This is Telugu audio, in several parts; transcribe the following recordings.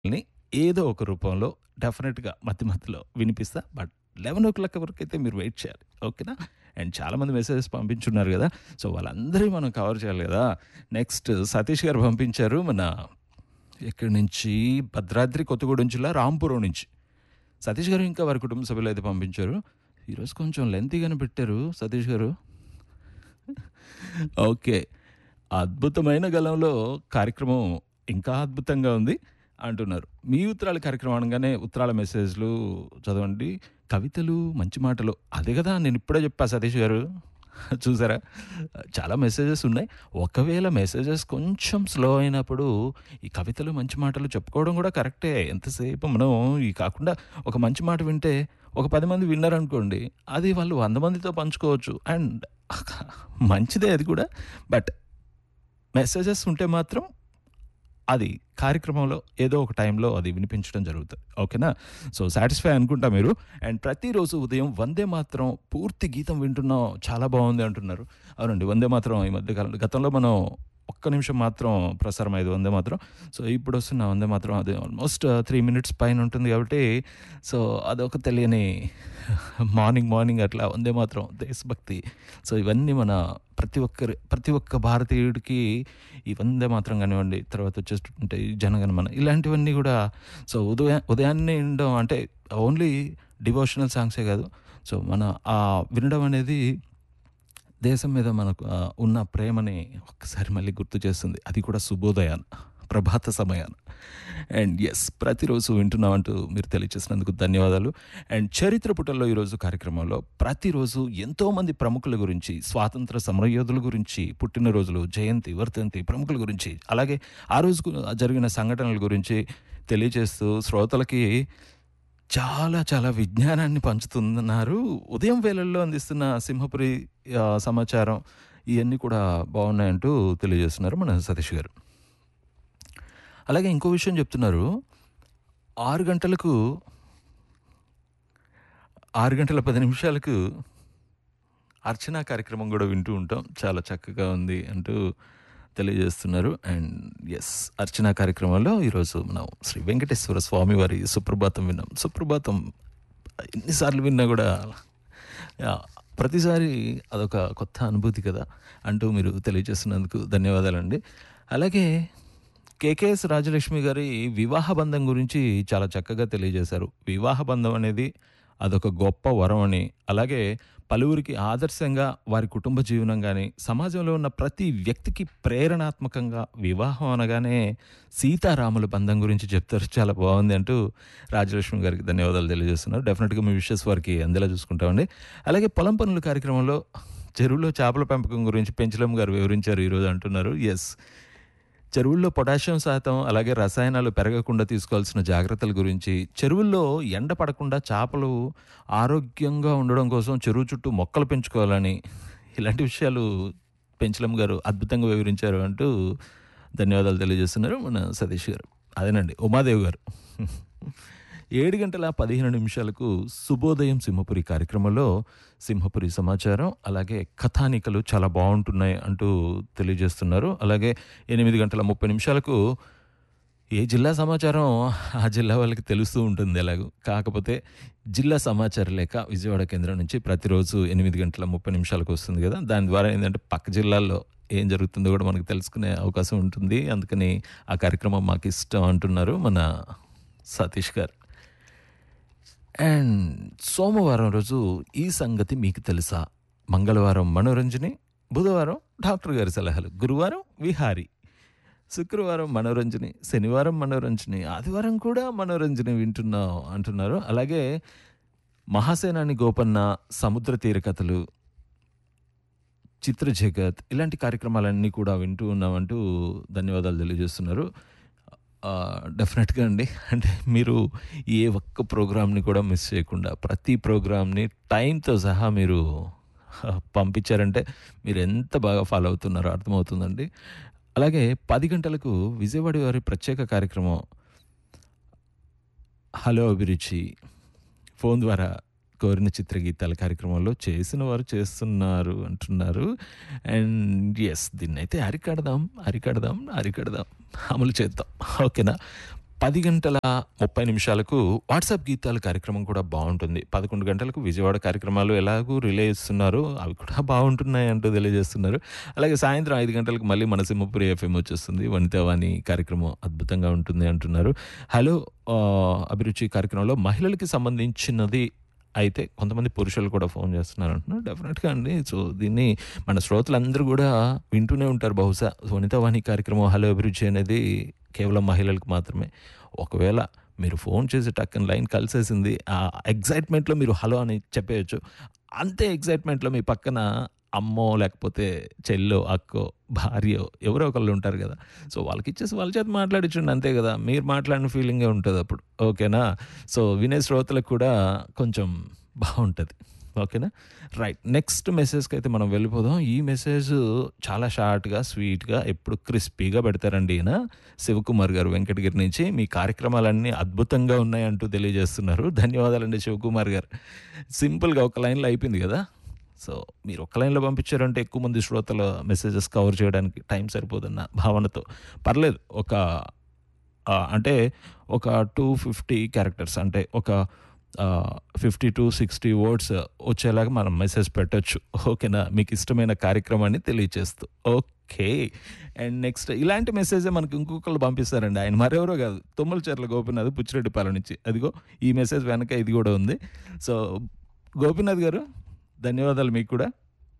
ని ఏదో ఒక రూపంలో డెఫినెట్‌గా మధ్య మధ్యలో వినిపిస్తా. బట్ 11:00 వరకైతే మీరు వెయిట్ చేయాలి. ఓకేనా? అండ్ చాలామంది మెసేజెస్ పంపించున్నారు గదా! సో, వాళ్ళందరివి మనం కవర్ చేయాలి గదా! నెక్స్ట్ సతీష్ గారు పంపించారు. మన ఎక్కడి నుంచి భద్రాద్రి కొత్తగూడెం జిల్లా రాంపురం నుంచి. సతీష్ గారు ఇంకా వారి కుటుంబ సభ్యులైతే పంపించారు. ఈరోజు కొంచెం లెంతీగానే పెట్టారు సతీష్ గారు. ఓకే. అద్భుతమైన గళంలో కార్యక్రమం ఇంకా అద్భుతంగా ఉంది అంటున్నారు. మీ ఉత్తరాల కార్యక్రమం అనగానే ఉత్తరాల మెసేజ్‌లు చదవండి. కవితలు, మంచి మాటలు అదే గదా! నేను ఇప్పుడే చెప్పా సతీష్ గారు. చూసారా? చాలా మెసేజెస్ ఉన్నాయి. ఒకవేళ మెసేజెస్ కొంచెం స్లో అయినప్పుడు ఈ కవితలు, మంచి మాటలు చెప్పుకోవడం గూడా కరెక్టే. ఎంతసేపు మనం ఇయి కాకుండా ఒక మంచి మాట వింటే ఒక 10 మంది విన్నారనుకోండి. అది వాళ్ళు 100 మందితో పంచుకోవచ్చు. అండ్ మంచిదే అది కూడా. బట్ మెసేజెస్ ఉంటే మాత్రం అది కార్యక్రమంలో ఏదో ఒక టైంలో అది వినిపించడం జరుగుతది. ఓకేనా? సో, సాటిస్ఫై అనుకుంటా మీరు. అండ్ ప్రతిరోజు ఉదయం వందే మాతరం పూర్తి గీతం వింటున్నాం. చాలా బావుంది అంటున్నారు. అవునండి. వందే మాతరం ఈ మధ్య కాలంలో గతంలో మనం ఒక్క నిమిషం మాత్రం ప్రసారం అయ్యేది వందే మాతరం. సో, ఇప్పుడొస్తున్న వందే మాతరం అది ఆల్మోస్ట్ 3 మినిట్స్ పైన ఉంటుంది కాబట్టి సో, అదొక తెలియని మార్నింగ్ మార్నింగ్ అట్లా వందే మాతరం, దేశభక్తి సో, ఇవన్నీ మన ప్రతి ఒక్కరి ప్రతి ఒక్క భారతీయుడికి ఈ వందే మాతరం గానివ్వండి, తర్వాత వచ్చేస్తుంటే జనగణమన ఇలాంటివన్నీ గూడా సో, ఉదయ ఉదయాన్నే వినడం అంటే ఓన్లీ డివోషనల్ సాంగ్సే గాదు. సో, మన ఆ వినడం అనేది దేశం మీద మనకు ఆహ్, ఉన్న ప్రేమని ఒక్కసారి మళ్ళీ గుర్తు చేస్తుంది. అది కూడా శుభోదయాన, ప్రభాత సమయాన. అండ్ యెస్ ప్రతిరోజు వింటున్నామంటూ మీరు తెలియచేసినందుకు ధన్యవాదాలు. అండ్ చరిత్ర పుటల్లో ఈరోజు కార్యక్రమంలో ప్రతిరోజు ఎంతోమంది ప్రముఖుల గురించి, స్వాతంత్ర సమరయోధుల గురించి, పుట్టినరోజులు, జయంతి, వర్ధంతి ప్రముఖుల గురించి, అలాగే ఆ రోజుకు జరిగిన సంఘటనల గురించి తెలియజేస్తూ శ్రోతలకి చాలా చాలా విజ్ఞానాన్ని పంచుతున్నారు. ఉదయం వేళల్లో అందిస్తున్న సింహపురి ఆహ్, సమాచారం ఇయన్నీ కూడా బావున్నాయంటూ తెలియజేస్తున్నారు మన సతీష్ గారు. అలాగే ఇంకో విషయం చెప్తున్నారు. 6 గంటలకు 6 గంటల 10 నిమిషాలకు అర్చన కార్యక్రమం గూడా వింటూ ఉంటాం. చాలా చక్కగా ఉంది అంటూ తెలియజేస్తున్నారు. అండ్ యెస్ అర్చన కార్యక్రమంలో ఈరోజు మనం శ్రీ వెంకటేశ్వర స్వామి వారి సుప్రభాతం విన్నాం. సుప్రభాతం ఎన్ని సార్లు విన్నా గూడా యాహ్! ప్రతిసారి అదొక కొత్త అనుభూతి కదా! అంటూ మీరు తెలియజేస్తున్నందుకు ధన్యవాదాలండి. అలాగే కేకేఎస్ రాజలక్ష్మి గారి వివాహ బంధం గురించి చాలా చక్కగా తెలియజేశారు. వివాహ బంధం అనేది అదొక గొప్ప వరం అని, అలాగే పలువురికి ఆదర్శంగా వారి కుటుంబ జీవనం గాని, సమాజంలో ఉన్న ప్రతి వ్యక్తికి ప్రేరణాత్మకంగా వివాహం అనగానే సీతారాముల బంధం గురించి చెప్తారు. చాలా బావుంది అంటూ రాజలక్ష్మి గారికి ధన్యవాదాలు తెలియజేస్తున్నారు. డెఫినిట్‌గా మీ విషెస్ వారికి అందేలా చూసుకుంటామండి. అలాగే పొలం పనుల కార్యక్రమంలో చెరువులో చేపల పెంపకం గురించి పెంచలమ్మ గారు వివరించారు ఈరోజు అంటున్నారు. యెస్ చెరువుల్లో పొటాషియం శాతం, అలాగే రసాయనాలు పెరగకుండా తీసుకోవాల్సిన జాగ్రత్తల గురించి, చెరువుల్లో ఎండ పడకుండా చేపలు ఆరోగ్యంగా ఉండడం కోసం చెరువు చుట్టూ మొక్కలు పెంచుకోవాలని, ఇలాంటి విషయాలు పెంచలమ్మ గారు అద్భుతంగా వివరించారు అంటూ ధన్యవాదాలు తెలియజేస్తున్నారు మన సతీష్ గారు. అదేనండి ఉమాదేవి గారు. 7 గంటల 15 నిమిషాలకు శుభోదయం సింహపురి కార్యక్రమంలో సింహపురి సమాచారం, అలాగే కథానికలు చాలా బావుంటున్నాయి అంటూ తెలియజేస్తున్నారు. అలాగే 8 గంటల 30 నిమిషాలకు ఏ జిల్లా సమాచారం ఆ జిల్లా వాళ్ళకి తెలుస్తూ ఉంటుంది ఎలాగో. కాకపోతే జిల్లా సమాచార లేఖ విజయవాడ కేంద్రం నుంచి ప్రతిరోజు 8 గంటల 30 నిమిషాలకు వస్తుంది గదా! దాని ద్వారా ఏందంటే పక్క జిల్లాల్లో ఏం జరుగుతుందో గూడా మనకు తెలుసుకునే అవకాశం ఉంటుంది. అందుకని ఆ కార్యక్రమం మాకిష్టం అంటున్నారు మన సతీష్ గారు. అండ్ సోమవారం రోజు ఈ సంగతి మీకు తెలుసా? మంగళవారం మనోరంజని, బుధవారం డాక్టర్ గారి సలహాలు, గురువారం విహారీ, శుక్రవారం మనోరంజని, శనివారం మనోరంజని, ఆదివారం కూడా మనోరంజని వింటున్నాం అంటున్నారు. అలాగే మహాసేనాని గోపన్న, సముద్ర తీర కథలు, చిత్ర జగత్ ఇలాంటి కార్యక్రమాలన్నీ కూడా వింటూ ఉన్నామంటూ ధన్యవాదాలు తెలియజేస్తున్నారు. ఆహ్, డెఫినెట్‌గా అండి. అంటే మీరు ఏ ఒక్క ప్రోగ్రామ్‌ని కూడా మిస్ చేయకుండా ప్రతి ప్రోగ్రామ్‌ని టైమ్‌తో సహా మీరు పంపించారంటే మీరు ఎంత బాగా ఫాలో అవుతున్నారో అర్థమవుతుందండి. అలాగే 10 గంటలకు విజయవాడ వారి ప్రత్యేక కార్యక్రమం హలో అభిరుచి ఫోన్ ద్వారా కోరిన చిత్రగీతాల కార్యక్రమంలో చేసిన వారు చేస్తున్నారు అంటున్నారు. అండ్ యెస్ దీన్నైతే అరికడదాం, అరికడదాం, అరికడదాం. అమలు చేద్దాం. ఓకేనా? పది గంటల ముప్పై నిమిషాలకు వాట్సాప్ గీతాల కార్యక్రమం కూడా బాగుంటుంది పదకొండు గంటలకు విజయవాడ కార్యక్రమాలు ఎలాగూ రిలే ఇస్తున్నారు అవి కూడా బాగుంటున్నాయి అంటూ తెలియజేస్తున్నారు అలాగే సాయంత్రం ఐదు గంటలకు మళ్ళీ మన సింహపురి ఎఫ్ఎం వచ్చేస్తుంది వనితావాణి కార్యక్రమం అద్భుతంగా ఉంటుంది అంటున్నారు హలో ఆ, అభిరుచి కార్యక్రమంలో మహిళలకి సంబంధించినది అయితే కొంతమంది పురుషులు కూడా ఫోన్ చేస్తున్నారు అంటున్నారు డెఫినెట్గా అండి సో దీన్ని మన శ్రోతలందరూ కూడా వింటూనే ఉంటారు బహుశా వనితావాణి కార్యక్రమం హలో అభిరుచి అనేది కేవలం మహిళలకు మాత్రమే ఒకవేళ మీరు ఫోన్ చేసి టక్కన లైన్ కలిసేసింది ఆ ఎగ్జైట్మెంట్లో మీరు హలో అని చెప్పేయచ్చు అంతే ఎగ్జైట్మెంట్లో మీ పక్కన అమ్మో లేకపోతే చెల్లో అక్కో భార్యో ఎవరో ఒకళ్ళు ఉంటారు కదా సో వాళ్ళకి ఇచ్చేసి వాళ్ళ చేత మాట్లాడించండి అంతే కదా మీరు మాట్లాడిన ఫీలింగే ఉంటుంది అప్పుడు ఓకేనా సో వినే శ్రోతలకు కూడా కొంచెం బాగుంటుంది ఓకేనా రైట్ నెక్స్ట్ మెసేజ్కి అయితే మనం వెళ్ళిపోదాం ఈ మెసేజ్ చాలా షార్ట్గా స్వీట్గా ఎప్పుడు క్రిస్పీగా పెడతారండి ఈయన శివకుమార్ గారు వెంకటగిరి నుంచి మీ కార్యక్రమాలన్నీ అద్భుతంగా ఉన్నాయంటూ తెలియజేస్తున్నారు ధన్యవాదాలండి శివకుమార్ గారు సింపుల్గా ఒక లైన్లో అయిపోయింది కదా సో మీరు ఒక్క లైన్లో పంపించారంటే ఎక్కువ మంది శ్రోతల మెసేజెస్ కవర్ చేయడానికి టైం సరిపోదన్న భావనతో పర్లేదు ఒక ఆ, అంటే ఒక టూ ఫిఫ్టీ క్యారెక్టర్స్ అంటే ఒక ఫిఫ్టీ టు సిక్స్టీ వర్డ్స్ వచ్చేలాగా మనం మెసేజ్ పెట్టొచ్చు ఓకేనా మీకు ఇష్టమైన కార్యక్రమాన్ని తెలియచేస్తూ ఓకే అండ్ నెక్స్ట్ ఇలాంటి మెసేజే మనకి ఇంకొకళ్ళు పంపిస్తారండి ఆయన మరెవరో కాదు తుమ్మల చెర్ల గోపినాథ్ పుచ్చిరెడ్డిపాలెం నుంచి అదిగో ఈ మెసేజ్ వెనక ఇది కూడా ఉంది సో గోపినాథ్ గారు ధన్యవాదాలు మీకు కూడా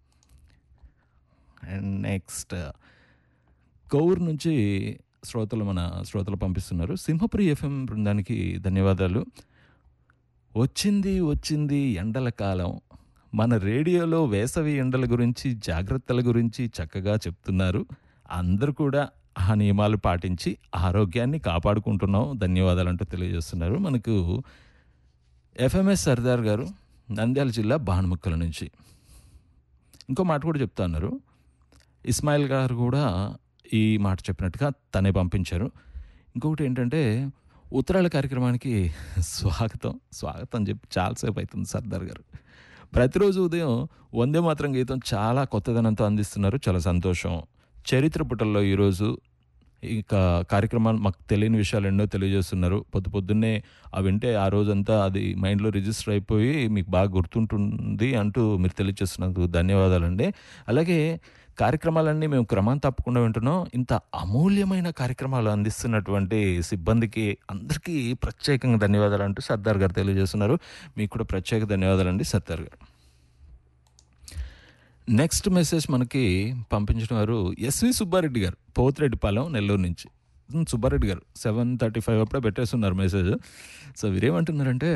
అండ్ నెక్స్ట్ కౌర్ నుంచి శ్రోతలు మన శ్రోతలు పంపిస్తున్నారు సింహపురి ఎఫ్ఎం బృందానికి ధన్యవాదాలు వచ్చింది వచ్చింది ఎండల కాలం మన రేడియోలో వేసవి ఎండల గురించి జాగ్రత్తల గురించి చక్కగా చెప్తున్నారు అందరూ కూడా ఆ నియమాలు పాటించి ఆరోగ్యాన్ని కాపాడుకుంటున్నాం ధన్యవాదాలు అంటూ తెలియజేస్తున్నారు మనకు ఎఫ్ఎంఎస్ సర్దార్ గారు నంద్యాల జిల్లా బాణముక్కల నుంచి ఇంకో మాట కూడా చెప్తా ఉన్నారు ఇస్మాయిల్ గారు కూడా ఈ మాట చెప్పినట్టుగా తనే పంపించారు ఇంకొకటి ఏంటంటే ఉత్తరాల కార్యక్రమానికి స్వాగతం స్వాగతం చెప్పి చాలాసేపు అవుతుంది సర్దార్ గారు ప్రతిరోజు ఉదయం వందే మాత్రం గీతం చాలా కొత్తదనంతో అందిస్తున్నారు చాలా సంతోషం చరిత్ర పుటల్లో ఈరోజు ఇక కార్యక్రమాలు మాకు తెలియని విషయాలు ఎన్నో తెలియజేస్తున్నారు పొద్దు పొద్దున్నే అవి వింటే ఆ రోజంతా అది మైండ్లో రిజిస్టర్ అయిపోయి మీకు బాగా గుర్తుంటుంది అంటూ మీరు తెలియజేస్తున్నందుకు ధన్యవాదాలండి అలాగే కార్యక్రమాలన్నీ మేము క్రమం తప్పకుండా వింటున్నాం ఇంత అమూల్యమైన కార్యక్రమాలు అందిస్తున్నటువంటి సిబ్బందికి అందరికీ ప్రత్యేకంగా ధన్యవాదాలు అంటూ సర్దార్ గారు తెలియజేస్తున్నారు మీకు కూడా ప్రత్యేక ధన్యవాదాలండి సర్దార్ గారు నెక్స్ట్ మెసేజ్ మనకి పంపించిన వారు ఎస్వి సుబ్బారెడ్డి గారు పోతిరెడ్డిపాలెం నెల్లూరు నుంచి ఉమ్, సుబ్బారెడ్డి గారు సెవెన్ థర్టీ ఫైవ్ అప్పుడే పెట్టేస్తున్నారు మెసేజ్ సో వీరేమంటున్నారంటే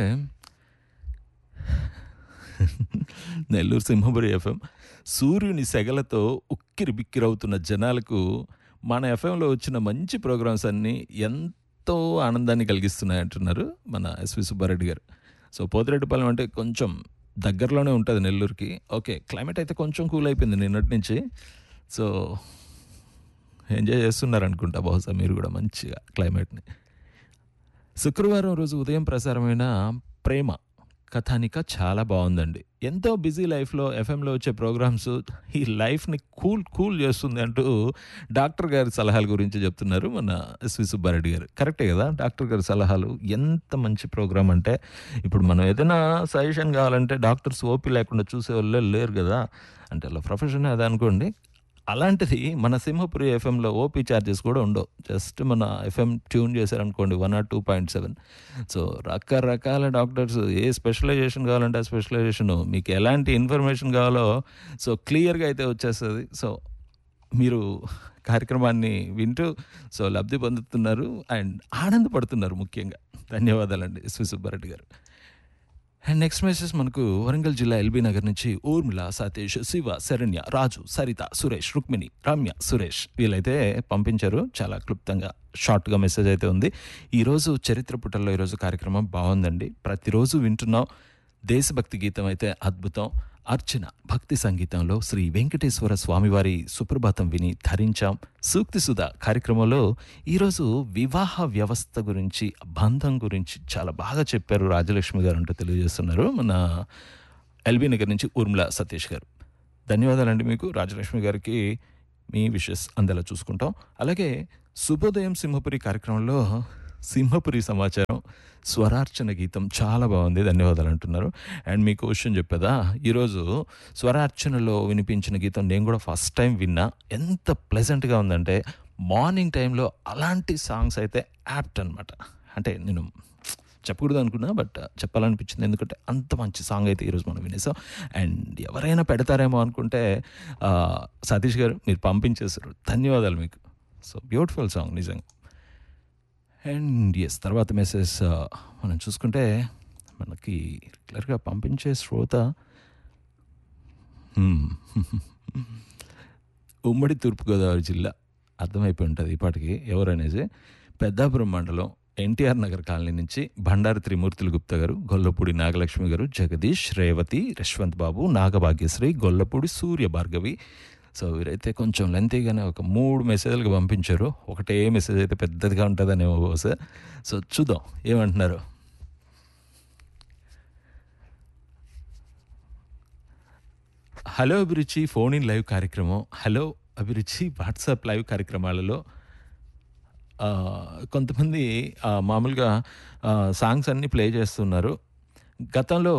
నెల్లూరు సింహపురి ఎఫ్ఎం సూర్యుని సెగలతో ఉక్కిరి బిక్కిరవుతున్న జనాలకు మన ఎఫ్ఎంలో వచ్చిన మంచి ప్రోగ్రామ్స్ అన్నీ ఎంతో ఆనందాన్ని కలిగిస్తున్నాయి అంటున్నారు మన ఎస్వి సుబ్బారెడ్డి గారు సో పోతిరెడ్డిపాలెం అంటే కొంచెం దగ్గరలోనే ఉంటుంది నెల్లూరుకి ఓకే క్లైమేట్ అయితే కొంచెం కూల్ అయిపోయింది నిన్నటి నుంచి సో ఎంజాయ్ చేస్తున్నారు అనుకుంటా బహుశా మీరు కూడా మంచిగా క్లైమేట్ని శుక్రవారం రోజు ఉదయం ప్రసారమైన ప్రేమ కథానిక చాలా బాగుందండి ఎంతో బిజీ లైఫ్లో ఎఫ్ఎంలో వచ్చే ప్రోగ్రామ్స్ ఈ లైఫ్ని కూల్ కూల్ చేస్తుంది అంటూ డాక్టర్ గారి సలహాల గురించి చెప్తున్నారు మన ఎస్వి సుబ్బారెడ్డి గారు కరెక్టే కదా డాక్టర్ గారి సలహాలు ఎంత మంచి ప్రోగ్రామ్ అంటే ఇప్పుడు మనం ఏదైనా సజెషన్ కావాలంటే డాక్టర్స్ ఓపీ లేకుండా చూసే వాళ్ళే లేరు కదా అంటే అలా ప్రొఫెషన్ అదే అనుకోండి అలాంటిది మన సింహపురి ఎఫ్ఎంలో ఓపీ ఛార్జెస్ కూడా ఉండవు జస్ట్ మన ఎఫ్ఎం ట్యూన్ చేశారనుకోండి one or two point seven so రకరకాల డాక్టర్స్ ఏ స్పెషలైజేషన్ కావాలంటే ఆ స్పెషలైజేషన్ మీకు ఎలాంటి ఇన్ఫర్మేషన్ కావాలో సో క్లియర్గా అయితే వచ్చేస్తుంది సో మీరు కార్యక్రమాన్ని వింటూ సో లబ్ధి పొందుతున్నారు అండ్ ఆనందపడుతున్నారు ముఖ్యంగా ధన్యవాదాలండి ఎస్వి సుబ్బారెడ్డి గారు అండ్ నెక్స్ట్ మెసేజ్ మనకు వరంగల్ జిల్లా ఎల్బీ నగర్ నుంచి ఊర్మిళ సతీష్ శివ శరణ్య రాజు సరిత సురేష్ రుక్మిణి రమ్య సురేష్ వీళ్ళైతే పంపించారు చాలా క్లుప్తంగా షార్ట్గా మెసేజ్ అయితే ఉంది ఈరోజు చరిత్ర పుటల్లో ఈరోజు కార్యక్రమం బాగుందండి ప్రతిరోజు వింటున్నాం దేశభక్తి గీతం అయితే అద్భుతం అర్చన భక్తి సంగీతంలో శ్రీ వెంకటేశ్వర స్వామివారి సుప్రభాతం విని ధరించాం సూక్తి సుధ కార్యక్రమంలో ఈరోజు వివాహ వ్యవస్థ గురించి బంధం గురించి చాలా బాగా చెప్పారు రాజలక్ష్మి గారు అంటూ తెలియజేస్తున్నారు మన ఎల్బీ నగర్ నుంచి ఊర్మిళ సతీష్ గారు ధన్యవాదాలండి మీకు రాజలక్ష్మి గారికి మీ విషెస్ అందేలా చూసుకుంటాం అలాగే శుభోదయం సింహపురి కార్యక్రమంలో సింహపురి సమాచారం స్వరార్చన గీతం చాలా బాగుంది ధన్యవాదాలు అంటున్నారు అండ్ మీకు క్వశ్చన్ చెప్పేదా ఈరోజు స్వరార్చనలో వినిపించిన గీతం నేను కూడా ఫస్ట్ టైం విన్నా ఎంత ప్లెజెంట్గా ఉందంటే మార్నింగ్ టైంలో అలాంటి సాంగ్స్ అయితే యాప్ట్ అనమాట అంటే నేను చెప్పకూడదు అనుకున్నా బట్ చెప్పాలనిపించింది ఎందుకంటే అంత మంచి సాంగ్ అయితే ఈరోజు మనం వినేసాం అండ్ ఎవరైనా పెడతారేమో అనుకుంటే ఆ, సతీష్ గారు మీరు పంపించేశారు ధన్యవాదాలు మీకు సో బ్యూటిఫుల్ సాంగ్ నిజంగా అండ్ ఎస్ తర్వాత మెసేజ్ మనం చూసుకుంటే మనకి రెగ్యులర్గా పంపించే శ్రోత hmm. ఉమ్మడి తూర్పుగోదావరి జిల్లా అర్థమైపోయి ఉంటుంది ఇప్పటికి ఎవరనేసి పెద్దాపురం మండలం ఎన్టీఆర్ నగర్ కాలనీ నుంచి బండారు త్రిమూర్తులు గుప్తా గారు గొల్లపూడి నాగలక్ష్మి గారు జగదీష్ రేవతి యశ్వంత్ బాబు నాగభాగ్యశ్రీ గొల్లపూడి సూర్య భార్గవి సో వీరైతే కొంచెం లెంతీగానే ఒక మూడు మెసేజ్లకు పంపించారు ఒకటే మెసేజ్ అయితే పెద్దదిగా ఉంటుందనేమో బహుశా సో చూద్దాం ఏమంటున్నారు hello Abhiruchi phone in live కార్యక్రమం హలో అభిరుచి వాట్సాప్ లైవ్ కార్యక్రమాలలో ఆ, కొంతమంది ఆ, మామూలుగా ఆ, సాంగ్స్ అన్నీ ప్లే చేస్తున్నారు గతంలో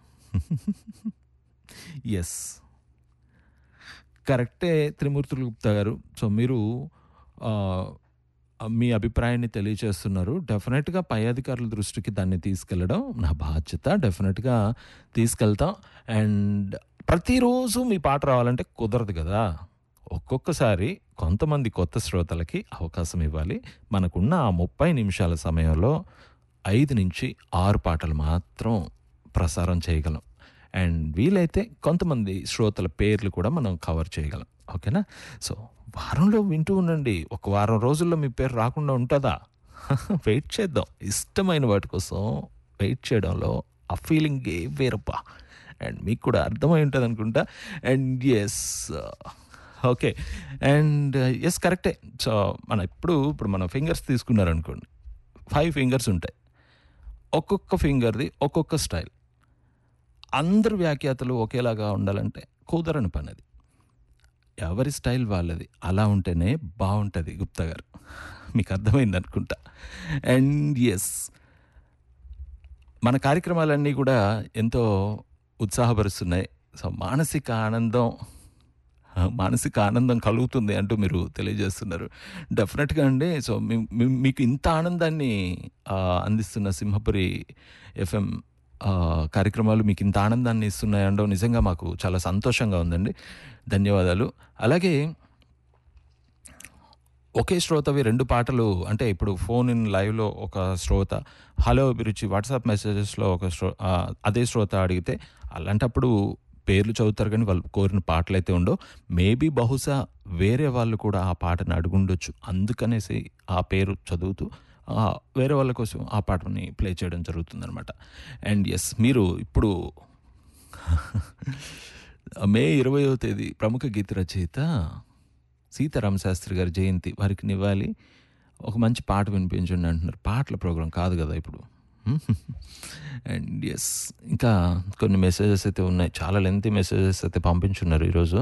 ఎస్ కరెక్టే త్రిమూర్తులు గుప్తా గారు సో మీరు ఆ, మీ అభిప్రాయాన్ని తెలియజేస్తున్నారు డెఫినెట్గా పై అధికారుల దృష్టికి దాన్ని తీసుకెళ్ళడం నా బాధ్యత డెఫినెట్గా తీసుకెళ్తాం అండ్ ప్రతిరోజు మీ పాట రావాలంటే కుదరదు కదా ఒక్కొక్కసారి కొంతమంది కొత్త శ్రోతలకి అవకాశం ఇవ్వాలి మనకున్న ఆ ముప్పై నిమిషాల సమయంలో ఐదు నుంచి ఆరు పాటలు మాత్రం ప్రసారం చేయగలం అండ్ వీలైతే కొంతమంది శ్రోతల పేర్లు కూడా మనం కవర్ చేయగలం ఓకేనా సో వారంలో వింటూ ఉండండి ఒక వారం రోజుల్లో మీ పేరు రాకుండా ఉంటుందా వెయిట్ చేద్దాం ఇష్టమైన వాటి కోసం వెయిట్ చేయడంలో ఆ ఫీలింగ్ ఏ వేరప్పా అండ్ మీకు కూడా అర్థమై ఉంటుంది అనుకుంటా and yes okay and yes కరెక్టే సో మన ఇప్పుడు ఇప్పుడు మన ఫింగర్స్ తీసుకున్నారనుకోండి ఫైవ్ ఫింగర్స్ ఉంటాయి ఒక్కొక్క ఫింగర్ది ఒక్కొక్క స్టైల్ అందరు వ్యాఖ్యాతలు ఒకేలాగా ఉండాలంటే కుదరని పని అది ఎవరి స్టైల్ వాళ్ళది అలా ఉంటేనే బాగుంటుంది గుప్తా గారు మీకు అర్థమైంది అనుకుంటా అండ్ ఎస్ మన కార్యక్రమాలన్నీ కూడా ఎంతో ఉత్సాహపరుస్తున్నాయి సో మానసిక ఆనందం ఆ, మానసిక ఆనందం కలుగుతుంది అంటూ మీరు తెలియజేస్తున్నారు డెఫినెట్గా అండి సో మీ- మీ- మీకు ఇంత ఆనందాన్ని ఆ, అందిస్తున్న సింహపురి ఎఫ్ఎం ఆ, కార్యక్రమాలు మీకు ఇంత ఆనందాన్ని ఇస్తున్నాయండో నిజంగా మాకు చాలా సంతోషంగా ఉందండి ధన్యవాదాలు అలాగే ఒకే శ్రోతవి రెండు పాటలు అంటే ఇప్పుడు ఫోన్ ఇన్ లైవ్లో ఒక శ్రోత హలో అభిరుచి వాట్సాప్ మెసేజెస్లో ఒక శ్రో ఆ, అదే శ్రోత అడిగితే అలాంటప్పుడు పేర్లు చదువుతారు కానీ వాళ్ళు కోరిన పాటలు అయితే ఉండవు మేబీ బహుశా వేరే వాళ్ళు కూడా ఆ పాటను అడుగుండొచ్చు అందుకనేసి ఆ పేరు చదువుతూ ఆ, వేరే వాళ్ళ కోసం ఆ పాటని ప్లే చేయడం జరుగుతుందనమాట అండ్ ఎస్ మీరు ఇప్పుడు మే ఇరవయో తేదీ ప్రముఖ గీత రచయిత సీతారామ శాస్త్రి గారి జయంతి వారికి నివ్వాలి ఒక మంచి పాట వినిపించండి అంటున్నారు పాటల ప్రోగ్రాం కాదు కదా ఇప్పుడు అండ్ ఎస్ ఇంకా కొన్ని మెసేజెస్ అయితే ఉన్నాయి చాలా లెంతీ మెసేజెస్ అయితే పంపించున్నారు ఈరోజు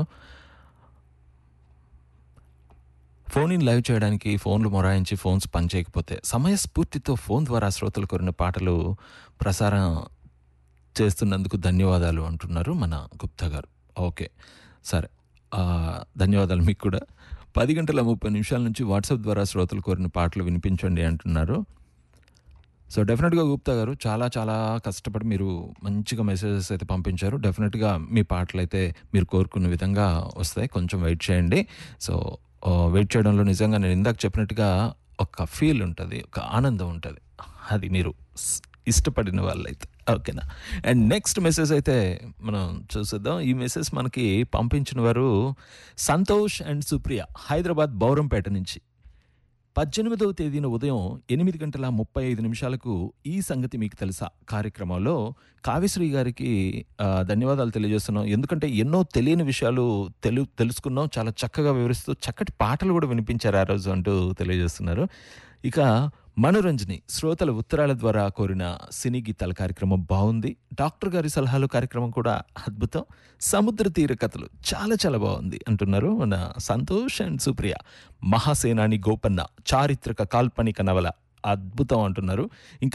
ఫోన్ ఇన్ లైవ్ చేయడానికి ఫోన్లు మొరాయించి ఫోన్స్ పనిచేయకపోతే సమయస్ఫూర్తితో ఫోన్ ద్వారా శ్రోతలు కోరిన పాటలు ప్రసారం చేస్తున్నందుకు ధన్యవాదాలు అంటున్నారు మన గుప్తా గారు ఓకే సరే ఆ, ధన్యవాదాలు మీకు కూడా పది గంటల ముప్పై నిమిషాల నుంచి వాట్సాప్ ద్వారా శ్రోతలు కోరిన పాటలు వినిపించండి అంటున్నారు సో డెఫినెట్గా గుప్తా గారు చాలా చాలా కష్టపడి మీరు మంచిగా మెసేజెస్ అయితే పంపించారు డెఫినెట్గా మీ పాటలు అయితే మీరు కోరుకున్న విధంగా వస్తాయి కొంచెం వెయిట్ చేయండి సో ఆ, వెయిట్ చేయడంలో నిజంగా నేను ఇందాక చెప్పినట్టుగా ఒక ఫీల్ ఉంటుంది ఒక ఆనందం ఉంటుంది అది మీరు స్- ఇష్టపడిన వాళ్ళైతే ఓకేనా అండ్ నెక్స్ట్ మెసేజ్ అయితే మనం చూసేద్దాం ఈ మెసేజ్ మనకి పంపించిన వారు సంతోష్ అండ్ సుప్రియ హైదరాబాద్ బౌరంపేట నుంచి పద్దెనిమిదవ తేదీన ఉదయం ఎనిమిది గంటల ముప్పై ఐదు నిమిషాలకు ఈ సంగతి మీకు తెలుసా కార్యక్రమంలో కావ్యశ్రీ గారికి ఆ, ధన్యవాదాలు తెలియజేస్తున్నాం ఎందుకంటే ఎన్నో తెలియని విషయాలు తెలు తెలుసుకున్నాం చాలా చక్కగా వివరిస్తూ చక్కటి పాటలు కూడా వినిపించారు ఆ రోజు అంటూ తెలియజేస్తున్నారు ఇక మనోరంజని శ్రోతల ఉత్తరాల ద్వారా కోరిన సినీ గీతాల కార్యక్రమం బాగుంది డాక్టర్ గారి సలహాలు కార్యక్రమం కూడా అద్భుతం సముద్ర తీర కథలు చాలా చాలా బాగుంది అంటున్నారు మన సంతోష్ అండ్ సుప్రియ మహాసేనాని గోపన్న చారిత్రక కాల్పనిక నవల అద్భుతం అంటున్నారు ఇంకా